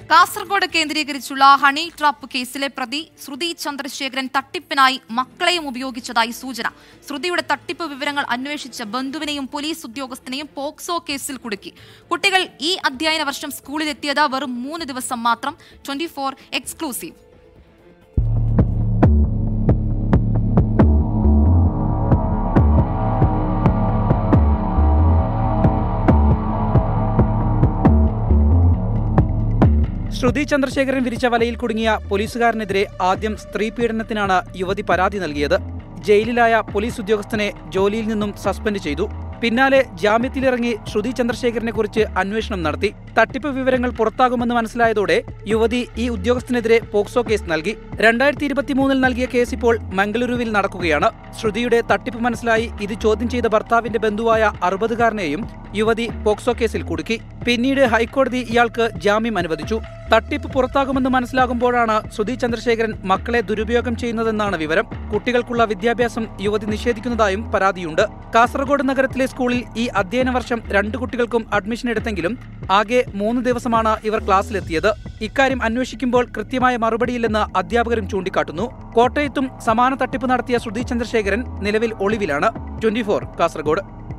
കാസർഗോഡ് കേന്ദ്രീകരിച്ചുള്ള honey trap കേസിലെ പ്രതി ശ്രുതി ചന്ദ്രശേഖരൻ തട്ടിപ്പിനായി മക്കളെയും ഉപയോഗിച്ചതായി സൂചന ശ്രുതിയുടെ തട്ടിപ്പ് വിവരങ്ങൾ അന്വേഷിച്ച ബന്ധുവിനെയും പോലീസ് ഉദ്യോഗസ്ഥനെയും പോക്സോ കേസിൽ കുടുക്കി കുട്ടികൾ ഈ അധ്യയന വർഷം സ്കൂളിലെത്തിയത് വെറും മൂന്ന് ദിവസം മാത്രം twenty four exclusive Shruti Chandrasekharan വിരിച്ച വലയിൽ കുടുങ്ങിയ പോലീസുകാരനെതിരെ ആദ്യം സ്ത്രീ പീഡനത്തിനാണ് യുവതി പരാതി നൽകിയത് ജയിലിലായ പോലീസ് ഉദ്യോഗസ്ഥനെ ജോലിയിൽ നിന്നും സസ്പെൻഡ് ചെയ്തു പിന്നാലെ ജാമ്യത്തിലിറങ്ങി ശ്രുതി ചന്ദ്രശേഖരനെ കുറിച്ച് അന്വേഷണം നടത്തി തട്ടിപ്പ് വിവരങ്ങൾ പുറത്താകുമെന്ന് മനസ്സിലായതോടെ യുവതി ഈ ഉദ്യോഗസ്ഥനെതിരെ പോക്സോ കേസ് നൽകി രണ്ടായിരത്തി ഇരുപത്തിമൂന്നിൽ നൽകിയ കേസ് ഇപ്പോൾ മംഗളൂരുവിൽ നടക്കുകയാണ് ശ്രുതിയുടെ തട്ടിപ്പ് മനസ്സിലായി ഇത് ചോദ്യം ചെയ്ത ഭർത്താവിന്റെ ബന്ധുവായ അറുപതുകാരനെയും യുവതി പോക്സോ കേസിൽ കുടുക്കി പിന്നീട് ഹൈക്കോടതി ഇയാൾക്ക് ജാമ്യം അനുവദിച്ചു തട്ടിപ്പ് പുറത്താകുമെന്ന് മനസ്സിലാകുമ്പോഴാണ് ശ്രുതി ചന്ദ്രശേഖരൻ മക്കളെ ദുരുപയോഗം ചെയ്യുന്നതെന്നാണ് വിവരം കുട്ടികൾക്കുള്ള വിദ്യാഭ്യാസം യുവതി നിഷേധിക്കുന്നതായും പരാതിയുണ്ട് കാസർഗോഡ് നഗരത്തിലെ സ്കൂളിൽ ഈ അധ്യയന വർഷം രണ്ടു കുട്ടികൾക്കും അഡ്മിഷൻ എടുത്തെങ്കിലും ആകെ മൂന്ന് ദിവസമാണ് ഇവർ ക്ലാസ്സിലെത്തിയത് ഇക്കാര്യം അന്വേഷിക്കുമ്പോൾ കൃത്യമായ മറുപടിയില്ലെന്ന് അധ്യാപകരും ചൂണ്ടിക്കാട്ടുന്നു കോട്ടയത്തും സമാന തട്ടിപ്പ് നടത്തിയ ശ്രുതി ചന്ദ്രശേഖരൻ നിലവിൽ ഒളിവിലാണ് ട്വന്റി കാസർഗോഡ്